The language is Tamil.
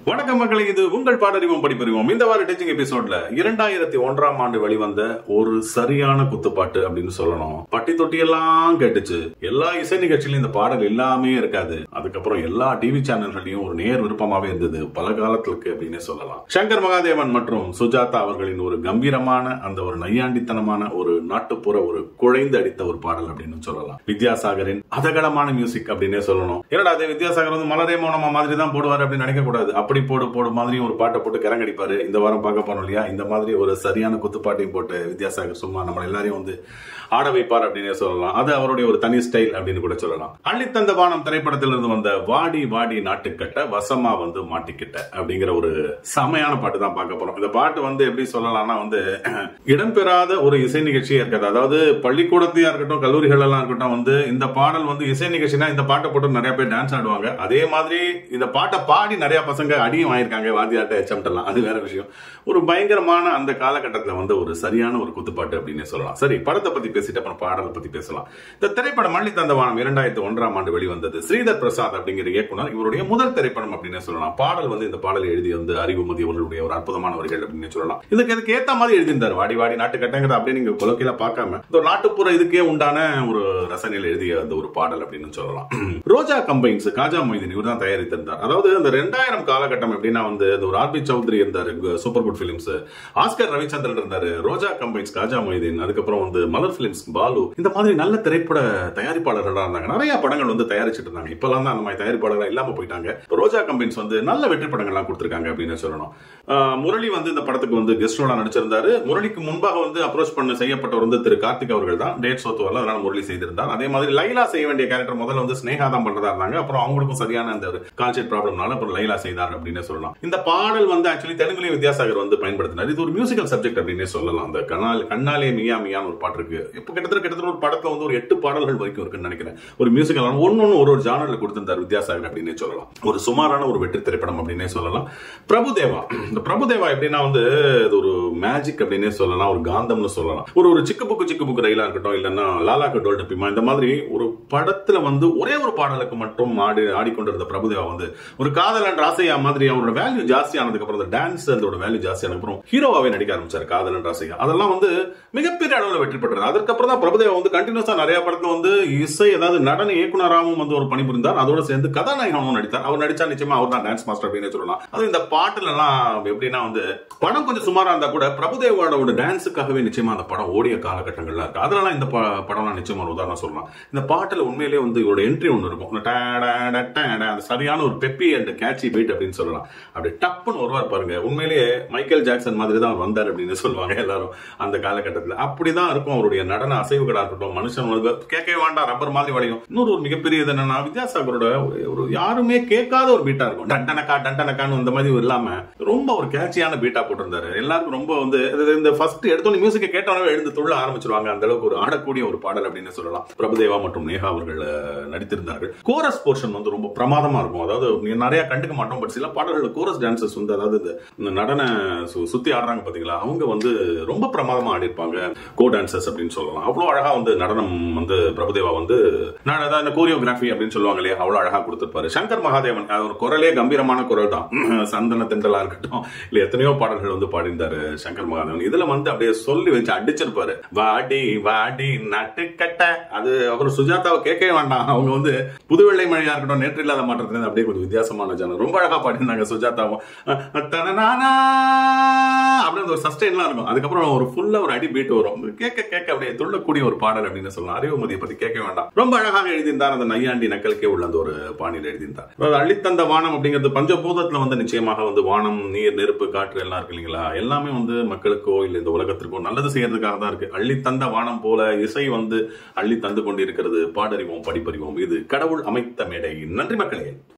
வணக்கம் மக்களே இது உங்கள் பாடறிவோம் படிப்பறிவோம் இந்த வார டீச்சிங் எபிசோட்ல இரண்டாயிரத்தி ஒன்றாம் ஆண்டு வெளிவந்த ஒரு சரியான குத்துப்பாட்டு அப்படின்னு சொல்லணும் பட்டி தொட்டி எல்லாம் கேட்டுச்சு எல்லா இசை நிகழ்ச்சியிலும் இந்த பாடல் இல்லாமே இருக்காது அதுக்கப்புறம் எல்லா டிவி சேனல்களையும் ஒரு நேர் விருப்பமாவே இருந்தது பல காலத்துக்கு அப்படின்னு சொல்லலாம் சங்கர் மகாதேவன் மற்றும் சுஜாதா அவர்களின் ஒரு கம்பீரமான அந்த ஒரு நையாண்டித்தனமான ஒரு நாட்டுப்புற ஒரு குழைந்து அடித்த ஒரு பாடல் அப்படின்னு சொல்லலாம் வித்யாசாகரின் அதகலமான மியூசிக் அப்படின்னே சொல்லணும் என்னடா அது வித்யாசாகர் வந்து மலரே மௌனமா மாதிரி தான் போடுவார் அப்படின்னு நினைக்க கூடாது அப்படி போடு போடு மாதிரி ஒரு பாட்டை போட்டு கிறங்கடிப்பாரு இந்த வாரம் பார்க்க போறோம் இல்லையா இந்த மாதிரி ஒரு சரியான குத்துப்பாட்டையும் போட்டு வித்யாசாகர் சும்மா நம்ம எல்லாரையும் வந்து ஆட வைப்பார் அப்படின்னே சொல்லலாம் அது அவருடைய ஒரு தனி ஸ்டைல் அப்படின்னு கூட சொல்லலாம் அள்ளித்தந்த வானம் திரைப்படத்திலிருந்து வந்த வாடி வாடி நாட்டுக்கட்ட வசமா வந்து மாட்டிக்கிட்ட அப்படிங்கிற ஒரு செமையான பாட்டு தான் பார்க்க போறோம் இந்த பாட்டு வந்து எப்படி சொல்லலாம்னா வந்து இடம்பெறாத ஒரு இசை நிகழ்ச்சியா இருக்காது அதாவது பள்ளிக்கூடத்தையா இருக்கட்டும் கல்லூரிகள் எல்லாம் இருக்கட்டும் வந்து இந்த பாடல் வந்து இசை நிகழ்ச்சினா இந்த பாட்டை போட்டு நிறைய பேர் டான்ஸ் ஆடுவாங்க அதே மாதிரி இந்த பாட்டை பாடி நிறைய பசங்க அடியும் வாங்கியிருக்காங்க வாத்தியாட்ட எச்சம்ட்டெல்லாம் அது வேற விஷயம் ஒரு பயங்கரமான அந்த காலகட்டத்தில் வந்து ஒரு சரியான ஒரு குத்துப்பாட்டு அப்படின்னு சொல்லலாம் சரி படத்தை பத்தி பேசிட்டு அப்புறம் பாடலை பத்தி பேசலாம் இந்த திரைப்படம் மல்லி தந்தவானம் இரண்டாயிரத்தி ஒன்றாம் ஆண்டு வெளிவந்தது ஸ்ரீதர் பிரசாத் அப்படிங்கிற இயக்குனர் இவருடைய முதல் திரைப்படம் அப்படின்னு சொல்லலாம் பாடல் வந்து இந்த பாடல் எழுதி வந்து அறிவுமதி அவர்களுடைய ஒரு அற்புதமான வரிகள் அப்படின்னு சொல்லலாம் இதுக்கு இதுக்கு ஏத்த மாதிரி எழுதியிருந்தார் வாடி வாடி நாட்டு கட்டங்கிறத அப்படியே நீங்க குலக்கையில பார்க்காம இந்த நாட்டுப்புற இதுக்கே உண்டான ஒரு ரசனையில் எழுதிய அந்த ஒரு பாடல் அப்படின்னு சொல்லலாம் ரோஜா கம்பைன்ஸ் காஜா மொய்தீன் இவர் தான் தயாரித்திருந்தார் அதாவது அந்த ரெண்டாயிரம் காலகட்டம் எப்படின்னா வந்து இந்த ஒரு ஆர்பி சௌத்ரி இருந்தாரு super good films Oscar Ravichandran இருந்தாரு ரோஜா கம்பைன்ஸ் காஜா மொய்தீன் அதுக்கப்புறம் வந்து மலர் பிலிம்ஸ் பாலு இந்த மாதிரி நல்ல திரைப்பட தயாரிப்பாளர்களா இருந்தாங்க நிறைய படங்கள் வந்து தயாரிச்சுட்டு இருந்தாங்க இப்பெல்லாம் தான் அந்த மாதிரி தயாரிப்பாளர்கள் இல்லாம போயிட்டாங்க ரோஜா கம்பைன்ஸ் வந்து நல்ல வெற்றி படங்கள்லாம் கொடுத்திருக்காங்க அப்படின்னு சொல்லணும் ஆஹ் முரளி வந்து இந்த படத்துக்கு வந்து கெஸ்ட் ரோலா நடிச்சிருந்தாரு முரளிக்கு முன்பாக வந்து அப்ரோச் பண்ண செய்யப்பட்டவர் வந்து திரு கார்த்திக் அவர்கள் தான் டேட் சோத்து வரல அதனால முரளி செய்திருந்தார் அதே மாதிரி லைலா செய்ய வேண்டிய கேரக்டர் முதல்ல வந்து ஸ்னேகா தான் பண்றதா இருந்தாங்க அப்புறம் அவங்களுக்கும் சரியான அந்த ஒரு கால்ஷீட் ப்ராப்ளம்னால அப்புறம் லைலா செய்தார் அப்படின்னு சொல்லலாம் இந்த பாடல் வந்து ஆக்சுவலி தெலுங்குலயும் வித்யாசாகர் வந்து பயன்படுத்தினார் இது ஒரு மியூசிக்கல் சப்ஜெக்ட் அப்படின்னே சொல்லலாம் அந்த கனால் கண்ணாலே மியா மியான்னு ஒரு பாட்டு இருக்கு இப்போ கிட்டத்தட்ட கிட்டத்தட்ட ஒரு படத்துல வந்து ஒரு எட்டு பாடல்கள் வரைக்கும் இருக்குன்னு நினைக்கிறேன் ஒரு மியூசிக்கல் ஒன்னு ஒன்னு ஒரு ஒரு ஜானர்ல கொடுத்திருந்தார் வித்யாசாகர் அப்படின்னே சொல்லலாம் ஒரு சுமாரான ஒரு வெற்றி திரைப்படம் அப்படின்னே சொல்லலாம் பிரபுதேவா இந்த பிரபுதேவா எப்படின்னா வந்து இது ஒரு மேஜிக் அப்படின்னே சொல்லலாம் ஒரு காந்தம்னு சொல்லலாம் ஒரு ஒரு சிக்கு புக்கு சிக்கு புக்கு ரயிலா இருக்கட்டும் இல்லைன்னா லாலா கடோல் டப்பிமா இந்த மாதிரி ஒரு படத்துல வந்து ஒரே ஒரு பாடலுக்கு மட்டும் ஆடி ஆடிக்கொண்டிருந்த பிரபுதேவா வந்து ஒரு காதலன் ராசையா மாதிரி அவரோட வேல்யூ ஜாஸ்தி ஆனதுக்கு அப்புறம் அந்த டான்ஸ் அதோட வேல்யூ ஜாஸ்தி ஆனதுக்கு அப்புறம் ஹீரோவாவே நடிக்க ஆரம்பிச்சார் காதலன் ராசையா அதெல்லாம் வந்து மிகப்பெரிய அளவில் வெற்றி பெற்றது அதுக்கப்புறம் தான் பிரபுதேவா வந்து கண்டினியூஸா நிறைய படத்துல வந்து இசை அதாவது நடன இயக்குனராகவும் வந்து ஒரு பணிபுரிந்தார் அதோட சேர்ந்து கதாநாயகனும் நடித்தார் அவர் நடிச்சா நிச்சயமா அவர் தான் டான்ஸ் மாஸ்டர் அப்படின்னு சொல்லலாம் அது இந்த பாட்டுல எல்லாம் எப்படின்னா வந்து படம் கொஞ்சம் சுமாரா இருந்தா கூட பிரபுதேவாவோட டான்ஸுக்காகவே நிச்சயமா அந்த படம் ஓடிய காலகட்டங்கள்ல இருக்கு அதெல்லாம் இந்த ப- படம்லாம் நிச்சயமா ஒரு உதாரணம் சொல்லலாம் இந்த பாட்டுல உண்மையிலேயே வந்து இவரோட என்ட்ரி ஒன்று இருக்கும் இந்த டா, டா, டா, டா, டா, அந்த சரியான ஒரு பெப்பி அண்ட் கேட்சி பீட் அப்படின்னு சொல்லலாம் அப்படி டப்புன்னு வருவார் பாருங்க உண்மையிலேயே மைக்கேல் ஜாக்சன் மாதிரி தான் அவர் வந்தார் அப்படின்னு சொல்லுவாங்க எல்லாரும் அந்த காலகட்டத்தில் அப்படிதான் இருக்கும் அவருடைய நடன அசைவுகளா இருக்கட்டும் மனுஷன் வந்து கேட்கவே வேண்டாம் ரப்பர் மாதிரி வளையும் இன்னொரு ஒரு மிகப்பெரிய இது என்னன்னா வித்யாசாகரோட ஒரு யாருமே கேட்காத ஒரு பீட்டா இருக்கும் டண்டனக்கா டண்டனக்கான்னு அந்த மாதிரி இல்லாம ரொம்ப ஒரு கேட்சியான பீட்டா போட்டிருந்தாரு எல்லாருக்கும் ரொம்ப வந்து இது இந்த ஃபர்ஸ்ட் எடுத்தோன்னு மியூசிக்கை கேட்டவனவே எழுந்து துள்ள ஆரம்பிச்சிருவாங்க அந்த அளவுக்கு ஒரு ஆடக்கூடிய ஒரு பாடல் அப்படின்னு சொல்லலாம் பிரபுதேவா மற்றும் நேஹா அவர்கள் அஹ், நடித்திருந்தார்கள் கோரஸ் போர்ஷன் வந்து ரொம்ப பிரமாதமா இருக்கும் அதாவது நீ நிறைய கண்டுக்க மாட்டோம் பட் சில பாடல்கள் கோரஸ் டான்சர்ஸ் வந்து அதாவது இந்த- இந்த நடன சு- சுத்தி ஆடுறாங்க பாத்தீங்களா அவங்க வந்து ரொம்ப பிரமாதமா ஆடிருப்பாங்க கோ டான்சர்ஸ் அப்படின்னு சொல்லலாம் அவ்வளவு அழகா வந்து நடனம் வந்து பிரபுதேவா வந்து நான் அதான் இந்த கோரியோகிராஃபி அப்படின்னு சொல்லுவாங்க இல்லையா அவ்வளவு அழகா கொடுத்திருப்பாரு சங்கர் மகாதேவன் அது ஒரு குரலே கம்பீரமான குரல் தான் சந்தன தென்றலா இருக்கட்டும் இல்ல எத்தனையோ பாடல்கள் வந்து பாடியிருந்தாரு சங்கர் மகாதேவன் இதுல வந்து அப்படியே சொல்லி வச்சு அடிச்சிருப்பாரு வாடி வாடி நட்டுக்கட்ட அது அப்புறம் சுஜாதாவை கேட்கவே வேண்டாம் அவங்க வந்து புது வெள்ளை மழையா இருக்கட்டும் நேற்று இல்லாத மாற்றத்துல இருந்து அப்படியே கொஞ்சம் வித்தியாசமான ஜனம் ரொம்ப அழகா பாடியிருந்தாங்க சுஜாதாவும் அஹ், தனனானா அப்படின்னு ஒரு சஸ்டைன்லாம் இருக்கும் அதுக்கப்புறம் ஒரு ஃபுல்லா ஒரு அடி பீட் வரும் கேட்க கேட்க அப்படியே துள்ளக்கூடிய ஒரு பாடல் அப்படின்னு சொல்லலாம் அறிவுமதியை பத்தி கேட்க வேண்டாம் ரொம்ப அழகாக எழுதியிருந்தார் அந்த நையாண்டி நக்கலுக்கே உள்ள அந்த ஒரு பாணியில் எழுதியிருந்தார் அதாவது அள்ளித்தந்த வானம் அப்படிங்கிறது பஞ்சபூதத்துல வந்து நிச்சயமாக வந்து வானம் நீர் நெருப்பு காற்று எல்லாம் இருக்கு இல்லைங்களா எல்லாமே வந்து மக்களுக்கோ இல்ல இந்த உலகத்திற்கோ நல்லது செய்யறதுக்காக தான் இருக்கு அள்ளித்தந்த வானம் போல இசை வந்து அள்ளி தந்து கொண்டிருக்கிறது பாடறிவோம் படிப்பறிவோம் இது கடவுள் அமைத்த மேடை நன்றி மக்களே